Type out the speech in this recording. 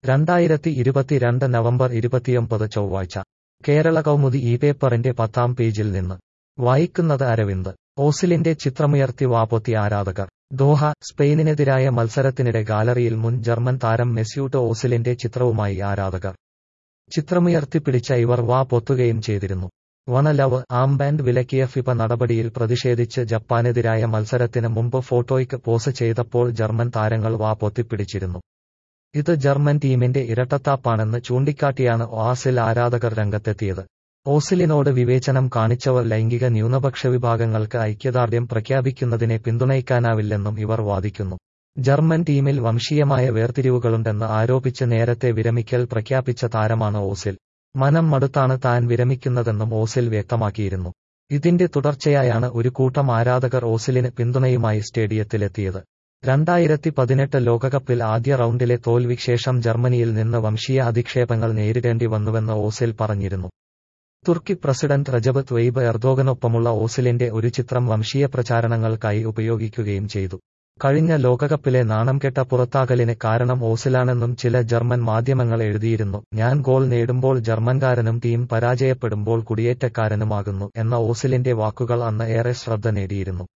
രണ്ടായിരത്തി ഇരുപത്തിരണ്ട് നവംബർ ഇരുപത്തിയൊമ്പത് ചൊവ്വാഴ്ച കേരള കൗമുദി ഈ പേപ്പറിന്റെ പത്താം പേജിൽ നിന്ന് വായിക്കുന്നത് അരവിന്ദ് ഓസിലിന്റെ ചിത്രമുയർത്തി വാപ്പൊത്തി ആരാധകർ ദോഹ സ്പെയിനിനെതിരായ മത്സരത്തിനിടെ ഗാലറിയിൽ മുൻ ജർമ്മൻ താരം മെസ്യൂട്ട് ഓസിലിന്റെ ചിത്രവുമായി ആരാധകർ ചിത്രമുയർത്തിപ്പിടിച്ച ഇവർ വാ പൊത്തുകയും ചെയ്തിരുന്നു വണ ലവ് ആംബാൻഡ് വിലക്കിയ ഫിഫ നടപടിയിൽ പ്രതിഷേധിച്ച് ജപ്പാനെതിരായ മത്സരത്തിന് മുമ്പ് ഫോട്ടോയ്ക്ക് പോസ് ചെയ്തപ്പോൾ ജർമ്മൻ താരങ്ങൾ വാ പൊത്തിപ്പിടിച്ചിരുന്നു ഇത് ജർമ്മൻ ടീമിന്റെ ഇരട്ടത്താപ്പാണെന്ന് ചൂണ്ടിക്കാട്ടിയാണ് ഓസിൽ ആരാധകർ രംഗത്തെത്തിയത് ഓസിലിനോട് വിവേചനം കാണിച്ചവർ ലൈംഗിക ന്യൂനപക്ഷ വിഭാഗങ്ങൾക്ക് ഐക്യദാർഢ്യം പ്രഖ്യാപിക്കുന്നതിനെ പിന്തുണയ്ക്കാനാവില്ലെന്നും ഇവർ വാദിക്കുന്നു ജർമ്മൻ ടീമിൽ വംശീയമായ വേർതിരിവുകളുണ്ടെന്ന് ആരോപിച്ച് നേരത്തെ വിരമിക്കൽ പ്രഖ്യാപിച്ച താരമാണ് ഓസിൽ മനം മടുത്താണ് താൻ വിരമിക്കുന്നതെന്നും ഓസിൽ വ്യക്തമാക്കിയിരുന്നു ഇതിന്റെ തുടർച്ചയായാണ് ഒരു കൂട്ടം ആരാധകർ ഓസിലിന് പിന്തുണയുമായി സ്റ്റേഡിയത്തിലെത്തിയത് രണ്ടായിരത്തി പതിനെട്ട് ലോകകപ്പിൽ ആദ്യ റൗണ്ടിലെ തോൽവിക്ക് ശേഷം ജർമ്മനിയിൽ നിന്ന് വംശീയ അധിക്ഷേപങ്ങൾ നേരിടേണ്ടി വന്നുവെന്ന് ഓസിൽ പറഞ്ഞിരുന്നു തുർക്കി പ്രസിഡന്റ് റജബ് ത്വയ്ബ് എർദോഗനൊപ്പമുള്ള ഓസിലിന്റെ ഒരു ചിത്രം വംശീയ പ്രചാരണങ്ങൾക്കായി ഉപയോഗിക്കുകയും ചെയ്തു കഴിഞ്ഞ ലോകകപ്പിലെ നാണംകെട്ട പുറത്താകലിന് കാരണം ഓസിലാണെന്നും ചില ജർമ്മൻ മാധ്യമങ്ങൾ എഴുതിയിരുന്നു ഞാൻ ഗോൾ നേടുമ്പോൾ ജർമ്മൻകാരനും ടീം പരാജയപ്പെടുമ്പോൾ കുടിയേറ്റക്കാരനുമാകുന്നു എന്ന ഓസിലിന്റെ വാക്കുകൾ അന്ന് ഏറെ ശ്രദ്ധ നേടിയിരുന്നു